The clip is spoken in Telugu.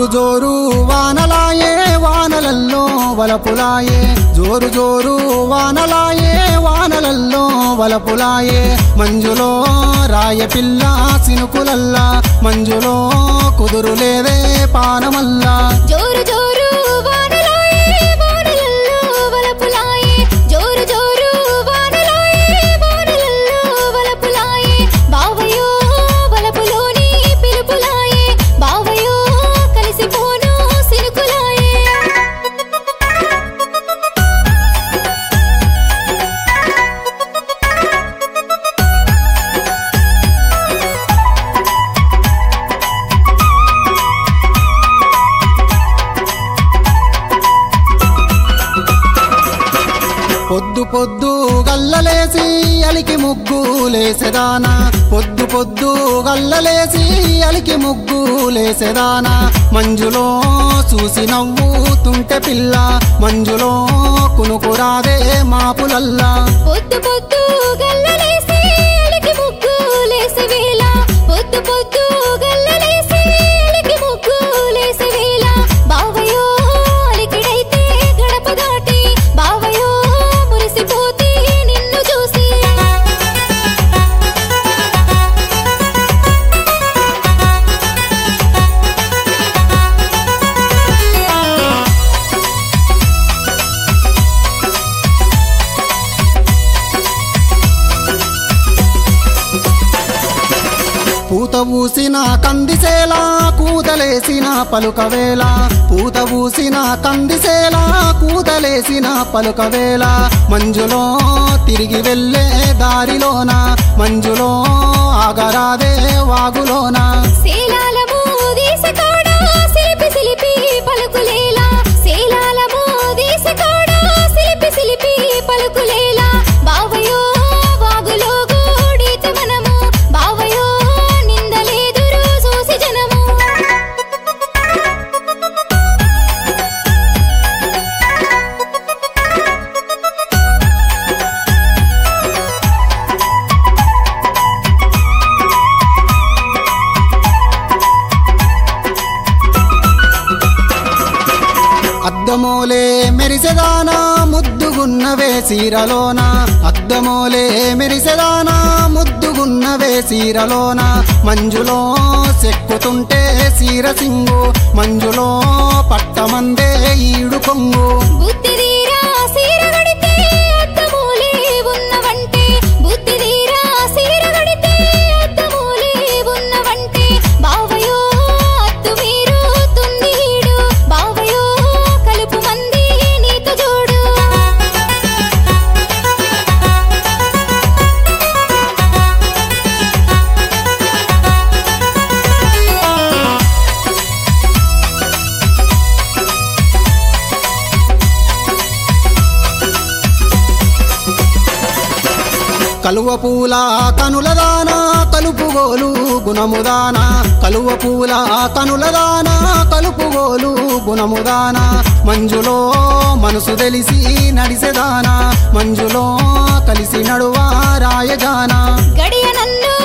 జోరు జోరు వానలాయే వానలల్లో వలపులాయే జోరు జోరు వానలాయే వానలల్లో వలపులాయే మంజులో రాయ పిల్ల సినుకులల్లా మంజులో కుదురులేదే పానమల్లా జోరు జోరు వానలాయే వానలల్లో వలపులాయే జోరు జోరు వానలాయే వానలల్లో వలపులాయే బావయో వలపులోని పిలుపులాయే బావయో కలిసిపోను సినుకులాయే పొద్దు పొద్దు గల్లలేసి అలికి ముగ్గు లేసెదానా పొద్దు పొద్దు గల్లలేసి అలికి ముగ్గు లేసెదానా మంజులో చూసి నవ్వుతుంటే పిల్ల మంజులో కునుకురాదే మాపులల్లా పొద్దు పొద్దు గల్లలేసి అలికి ముగ్గు లేసే వేళ పొద్దు పొద్దు గల్లలేసి అలికి ముగ్గు లేసే వేళ బావయో అలికిడైతే గడప దాటి బావయో మురిసిపోతే నిన్ను చూసి పూత ఊసిన కందిసేలా కూదలేసిన పలుకవేళ పూత ఊసిన కందిసేలా కూదలేసిన పలుకవేళ మంజులో తిరిగి వెళ్ళే దారిలోన మంజులో ఆగరాదే వాగులోన శీలాల మోదీస కాడా సిలిపి సిలిపి పలుకులేలా శీలాల మోదీస కాడా సిలిపి సిలిపి పలుకులేలా బావయో వాగులో గూడిత మనము బావయో నిందలేదురు చూసి జనము అద్దమోలే మెరిసెదానా ముద్దుగున్నవే సీరలోన అద్దమోలే మెరిసెదానా ముద్దుగున్నవే సీరలోన మంజులో సెక్కుతుంటే సీర సింగు మంజులో పట్టమందే ఈడు కొంగు బుద్ధి తీరా సీర గడితే అద్దమూలే ఉన్నవంటే బుద్ధి తీరా సీర గడితే అద్దమూలే ఉన్నవంటే బావయో అద్దు మీరు తుందీడు బావయో కలుపు మంది నీతో జోడు కలువ పూల కనులదానా కలుపుగోలు గుణముదానా కలువ పూల కనులదానా కలుపుగోలు గుణముదానా మంజులో మనసు తెలిసి నడిసెదానా మంజులో కలిసి నడువా రాయజానా గడియ నన్ను